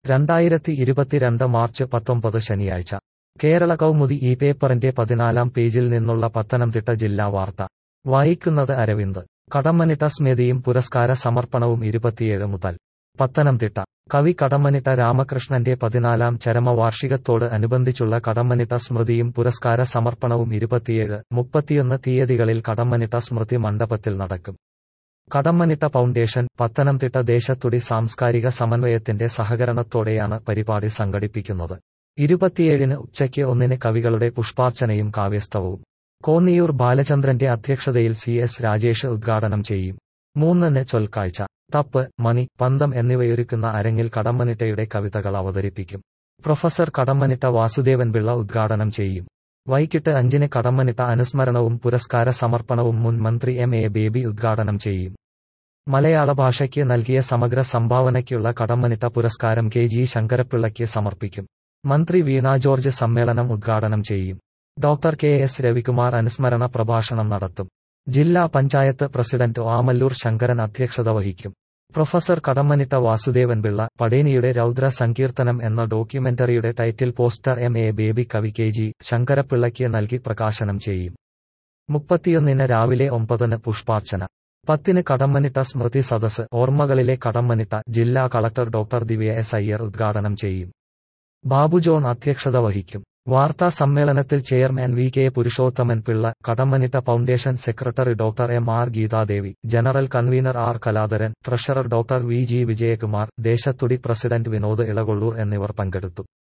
രണ്ടായിരത്തി ഇരുപത്തിരണ്ട് മാർച്ച് പത്തൊമ്പത് ശനിയാഴ്ച കേരള കൗമുദി ഈ പേപ്പറിന്റെ പതിനാലാം പേജിൽ നിന്നുള്ള പത്തനംതിട്ട ജില്ലാ വാർത്ത വായിക്കുന്നത് അരവിന്ദ് കടമ്മനിട്ട സ്മൃതിയും പുരസ്കാര സമർപ്പണവും ഇരുപത്തിയേഴ് മുതൽ പത്തനംതിട്ട കവി കടമ്മനിട്ട രാമകൃഷ്ണന്റെ പതിനാലാം ചരമവാർഷികത്തോട് അനുബന്ധിച്ചുള്ള കടമ്മനിട്ട സ്മൃതിയും പുരസ്കാര സമർപ്പണവും ഇരുപത്തിയേഴ് മുപ്പത്തിയൊന്ന് തീയതികളിൽ കടമ്മനിട്ട സ്മൃതി മണ്ഡപത്തിൽ നടക്കും കടമ്മനിട്ട ഫൗണ്ടേഷൻ പത്തനംതിട്ട ദേശത്തുടി സാംസ്കാരിക സമന്വയത്തിന്റെ സഹകരണത്തോടെയാണ് പരിപാടി സംഘടിപ്പിക്കുന്നത് ഇരുപത്തിയേഴിന് ഉച്ചയ്ക്ക് ഒന്നിന് കവികളുടെ പുഷ്പാർച്ചനയും കാവ്യസ്തവവും കോന്നിയൂർ ബാലചന്ദ്രന്റെ അധ്യക്ഷതയിൽ സി എസ് രാജേഷ് ഉദ്ഘാടനം ചെയ്യും മൂന്നിന് ചൊൽക്കാഴ്ച തപ്പ് മണി പന്തം എന്നിവയൊരുക്കുന്ന അരങ്ങിൽ കടമ്മനിട്ടയുടെ കവിതകൾ അവതരിപ്പിക്കും പ്രൊഫസർ കടമ്മനിട്ട വാസുദേവൻ പിള്ള ഉദ്ഘാടനം ചെയ്യും വൈകിട്ട് അഞ്ചിന് കടമ്മനിട്ട അനുസ്മരണവും പുരസ്കാര സമർപ്പണവും മുൻ മന്ത്രി എം എ ബേബി ഉദ്ഘാടനം ചെയ്യും മലയാള ഭാഷയ്ക്ക് നൽകിയ സമഗ്ര സംഭാവനയ്ക്കുള്ള കടമ്മനിട്ട പുരസ്കാരം കെ ജി ശങ്കരപ്പിള്ളയ്ക്ക് സമർപ്പിക്കും മന്ത്രി വീണ ജോർജ് സമ്മേളനം ഉദ്ഘാടനം ചെയ്യും ഡോക്ടർ കെ എസ് രവികുമാർ അനുസ്മരണ പ്രഭാഷണം നടത്തും ജില്ലാ പഞ്ചായത്ത് പ്രസിഡന്റ് ആമല്ലൂർ ശങ്കരൻ അധ്യക്ഷത വഹിക്കും പ്രൊഫസർ കടമ്മനിട്ട വാസുദേവൻ പിള്ള പടേനിയുടെ രൗദ്ര സങ്കീർത്തനം എന്ന ഡോക്യുമെന്ററിയുടെ title poster M A Baby കവി കെ ജി ശങ്കരപ്പിള്ളയ്ക്ക് നൽകി പ്രകാശനം ചെയ്യും മുപ്പത്തിയൊന്നിന് രാവിലെ ഒമ്പതിന് പുഷ്പാർച്ചന പത്തിന് കടമ്മനിട്ട സ്മൃതി സദസ് ഓർമ്മകളിലെ കടമ്മനിട്ട ജില്ലാ collector doctor Divya S Iyer ഉദ്ഘാടനം ചെയ്യും ബാബു ജോൺ അധ്യക്ഷത വഹിക്കും വാർത്താ സമ്മേളനത്തിൽ chairman V K Purushothaman Pillai Kadammanitta foundation secretary doctor M R Geethadevi general convener R Kaladharan treasurer doctor V G Vijayakumar Deshathudi president Vinod Elakollur എന്നിവർ പങ്കെടുത്തു